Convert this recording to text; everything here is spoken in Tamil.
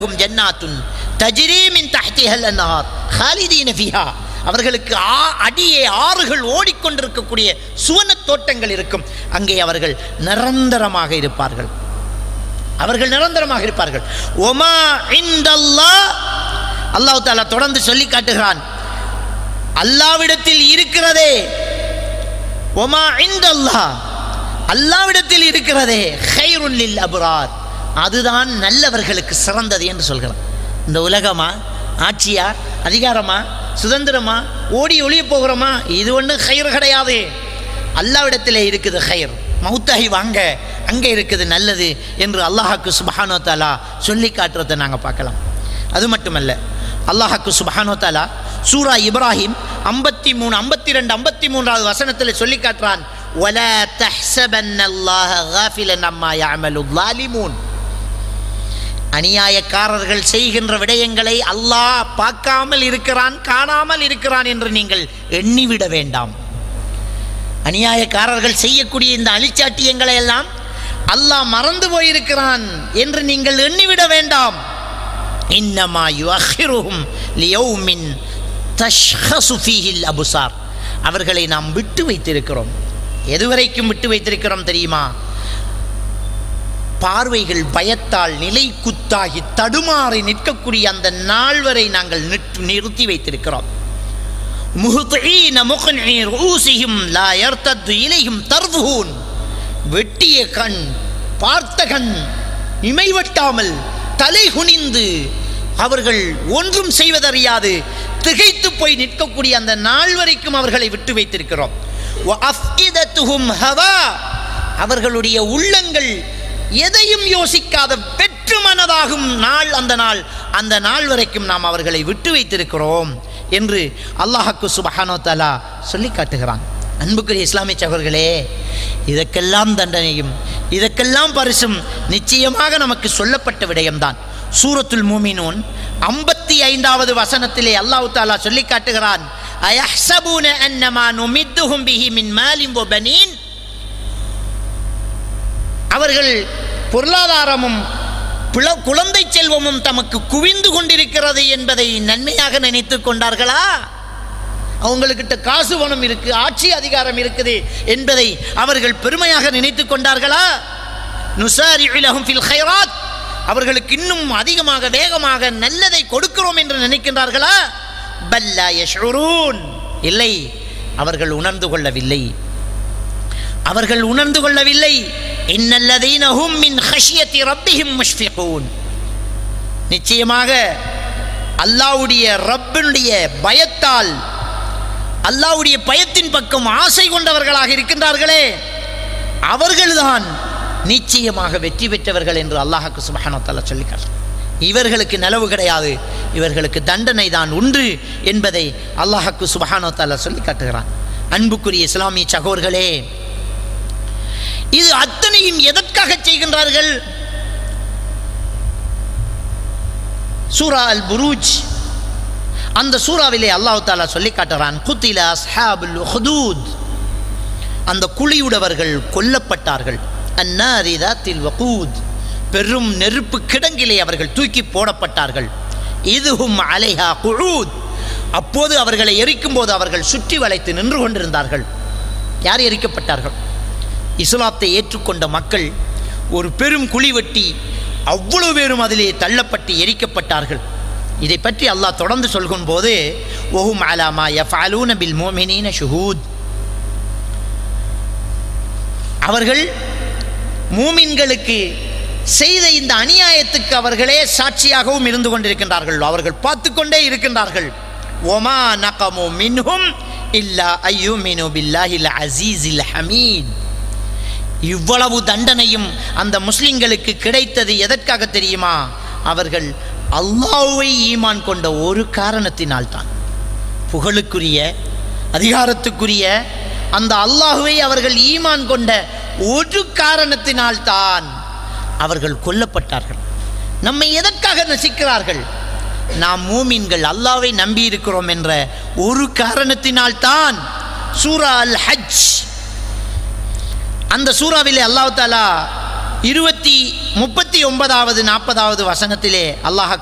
ஹும் ஜன்னாத்துன் தஜ்ரீ மின் தஹ்திஹல் அன்ஹார் ஹாலிதீன ஃபிஹா அவர்களுக்கு ஆ- அடியே ஆறுகள் ஓடிக்கொண்டிருக்கக்கூடிய சுவனத் தோட்டங்கள் இருக்கும் அங்கே அவர்கள் நிரந்தரமாக இருப்பார்கள் அவர்கள் நிரந்தரமாக இருப்பார்கள் ஒமா இந்தல்லாஹ் அல்லாஹ் தாலா தொடர்ந்து சொல்லி காட்டுகிறான் அல்லாவிடத்தில் இருக்கிறதே ஒமா இந்தல்லாஹ் அல்லாவிடத்தில் இருக்கிறதே ஹைருல் லில் அப்ரார் அதுதான் நல்லவர்களுக்கு சிறந்தது என்று சொல்கிறான் இந்த உலகமா ஆட்சியா அதிகாரமா சுதந்திரமா ஓடி ஒளிய போகிறோமா இது ஒன்று ஹைர் கிடையாது அல்லாவிடத்திலே இருக்குது ஹைர் மௌத்தாகி வாங்க அங்கே இருக்குது நல்லது என்று அல்லாஹாக்கு சுபஹானோ தாலா சொல்லி காட்டுறதை நாங்கள் பார்க்கலாம் அது மட்டுமல்ல அல்லாஹாக்கு சுபஹானோ தாலா சூரா இப்ராஹிம் ஐம்பத்தி மூணு ஐம்பத்தி ரெண்டு ஐம்பத்தி மூன்றாவது வசனத்தில் சொல்லி காட்டுறான் وَلَا تَحْسَبَنَّ اللَّهَ غَافِلًا عَمَّا يَعْمَلُ الظَّالِمُونَ அநியாயக்காரர்கள் செய்கின்ற விடயங்களை அல்லாஹ் பார்க்காமல் இருக்கிறான் காணாமல் இருக்கிறான் என்று நீங்கள் எண்ணிவிட வேண்டாம் அநியாயக்காரர்கள் செய்யக்கூடிய இந்த அழிச்சாட்டியங்களை எல்லாம் அல்லாஹ் மறந்து போயிருக்கிறான் என்று நீங்கள் எண்ணிவிட வேண்டாம் இன்னமா யுஅஹிருஹும் லியௌமின் தஷ்ஹசு ஃபீஹில் அபுசார் அவர்களை நாம் விட்டு வைத்திருக்கிறோம் எதுவரைக்கும் விட்டு வைத்திருக்கிறோம் தெரியுமா பார்வைகள் பயத்தால் நிலை குத்தாகி தடுமாறி நிற்கக்கூடிய அந்த நாள் வரை நாங்கள் நிற்- நிறுத்தி வைத்திருக்கிறோம் முஹ்தீன முக்னி ரூசிஹிம் லா யர்தத்து இலைஹிம் தர்வுஹூன் வெட்டிய கண் பார்த்த கண் இமைவட்டாமல் தலை குனிந்து அவர்கள் ஒன்றும் செய்வதறியாது திகைத்து போய் நிற்கக்கூடிய அந்த நாள் வரைக்கும் அவர்களை விட்டு வைத்திருக்கிறோம் وَأَفْئِدَتُهُمْ هَوَى அவர்களுடைய உள்ளங்கள் எதையும் யோசிக்காத வெற்று மனதாகும் நாள் அந்த நாள் அந்த நாள் வரைக்கும் நாம் அவர்களை விட்டு வைத்திருக்கிறோம் என்று அல்லாஹாக்கு சுபஹானோ தலா சொல்லி காட்டுகிறான் அன்புக்குரிய இஸ்லாமிய சகோதரர்களே இதற்கெல்லாம் தண்டனையும் இதற்கெல்லாம் பரிசும் நிச்சயமாக நமக்கு சொல்லப்பட்ட விடயம்தான் சூரத்துல் மூமினூன் ஐம்பத்தி ஐந்தாவது வசனத்திலே அல்லாஹ் தாலா சொல்லி காட்டுகிறான் அயஹ்சபூன அன்னமா நுமித்துஹும் பிஹி மின் மாலிம் வ பனீன் அவர்கள் பொருளாதாரமும் பிள- குழந்தை செல்வமும் தமக்கு குவிந்து கொண்டிருக்கிறது என்பதை நன்மையாக நினைத்து கொண்டார்களா அவங்களுக்கிட்ட காசு பணம் இருக்கு ஆட்சி அதிகாரம் இருக்குது என்பதை அவர்கள் பெருமையாக நினைத்து கொண்டார்களா நுசாரி இலகும் ஃபில் ஹைராத் அவர்களுக்கு இன்னும் அதிகமாக வேகமாக நல்லதை கொடுக்கிறோம் என்று நினைக்கின்றார்களா பல்லா யஷ்உரூன் இல்லை அவர்கள் உணர்ந்து கொள்ளவில்லை அவர்கள் உணர்ந்து கொள்ளவில்லை இன்னல்லதீன ஹும் மின் ஹஷியத்தி ரப்பிஹிம் முஷ்ஃபிகூன் நிச்சயமாக அல்லாஹ்வுடைய ரப்பினுடைய பயத்தால் அல்லாஹ்வுடைய பயத்தின் பக்கம் ஆசை கொண்டவர்களாக இருக்கின்றார்களே அவர்கள்தான் நிச்சயமாக வெற்றி பெற்றவர்கள் என்று அல்லாஹ்க்கு சுப்ஹானஹு வ தஆலா சொல்லிக்கார் இவர்களுக்கு நலவு கிடையாது இவர்களுக்கு தண்டனை தான் உண்டு என்பதை அல்லாஹ்க்கு சுப்ஹானஹு வ தஆலா சொல்லி காட்டுகிறான் அன்புக்குரிய இஸ்லாமிய சகோர்களே இது அத்தனையும் எதற்காக செய்கின்றார்கள் சூரா அல் புரூஜ் அந்த சூறாவிலே அல்லாஹ் தாலா சொல்லி காட்டுறான் குத்தில அஸ்ஹாபுல் உஹ்தூத் அந்த குழியுடவர்கள் கொல்லப்பட்டார்கள் அன்னாரி தாத்தில் வகூத் பெரும் நெருப்பு கிடங்கிலே அவர்கள் தூக்கி போடப்பட்டார்கள் இதுஹும் அலைஹா குழூத் அப்போது அவர்களை எரிக்கும் போது அவர்கள் சுற்றி வளைத்து நின்று கொண்டிருந்தார்கள் யார் எரிக்கப்பட்டார்கள் இஸ்லாத்தை ஏற்றுக்கொண்ட மக்கள் ஒரு பெரும் குழி வெட்டி அவ்வளவு பேரும் அதிலே தள்ளப்பட்டு எரிக்கப்பட்டார்கள் இதை பற்றி அல்லாஹ் தொடர்ந்து சொல்கும் போது ஒஹும் அலாமா யஃபாலூன பில் மோமினீன ஷுஹூத் அவர்கள் மூமின்களுக்கு செய்த இந்த அநியாயத்துக்கு அவர்களே சாட்சியாகவும் இருந்து கொண்டிருக்கின்றார்கள் அவர்கள் பார்த்து கொண்டே இருக்கின்றார்கள் ஒமா நகமு மின்ஹும் இல்லா ஐயோ மினு பில்லாஹில் அசீஸில் ஹமீத் இவ்வளவு தண்டனையும் அந்த முஸ்லிம்களுக்கு கிடைத்தது எதற்காக தெரியுமா அவர்கள் அல்லாஹ்வை ஈமான் கொண்ட ஒரு காரணத்தினால் தான் புகழுக்குரிய அதிகாரத்துக்குரிய அந்த அல்லாஹுவை அவர்கள் ஈமான் கொண்ட ஒரு காரணத்தினால் தான் அவர்கள் கொல்லப்பட்டார்கள் நம்மை எதற்காக நசிக்கிறார்கள் நாம் மூமின்கள் அல்லாஹ்வை நம்பி இருக்கிறோம் என்ற ஒரு காரணத்தினால் தான் சூரா அல் ஹஜ் அந்த சூறாவிலே அல்லாஹ் தாலா இருபத்தி முப்பத்தி ஒன்பதாவது நாற்பதாவது வசனத்திலே அல்லாஹ்